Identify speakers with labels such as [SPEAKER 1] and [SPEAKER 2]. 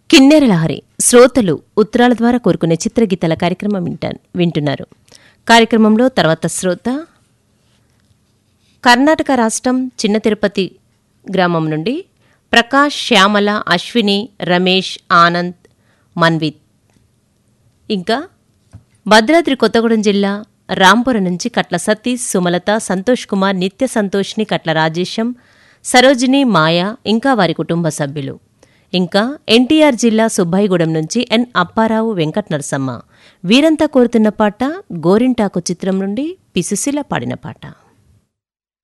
[SPEAKER 1] కిన్నెర లహరి శ్రోతలు ఉత్తరాల ద్వారా కోరుకునే చిత్రగీతాల కార్యక్రమం వింటా వింటున్నారు కార్యక్రమంలో తర్వాత శ్రోత కర్ణాటక రాష్ట్రం చిన్న తిరుపతి గ్రామం నుండి ప్రకాష్ శ్యామల అశ్విని రమేష్ ఆనంద్ మన్విత్ ఇంకా భద్రాద్రి కొత్తగూడెం జిల్లా రాంపురం నుంచి కట్ల సతీష్ సుమలత సంతోష్ కుమార్ నిత్య సంతోష్ని కట్ల రాజేశం సరోజిని మాయ ఇంకా వారి కుటుంబ సభ్యులు ఇంకా ఎన్టీఆర్ జిల్లా సుబ్బాయిగూడెం నుంచి ఎన్ అప్పారావు వెంకట నరసమ్మ వీరంతా కోరుతున్న పాట గోరింటాకు చిత్రం నుండి పిసుసిల పాడిన పాట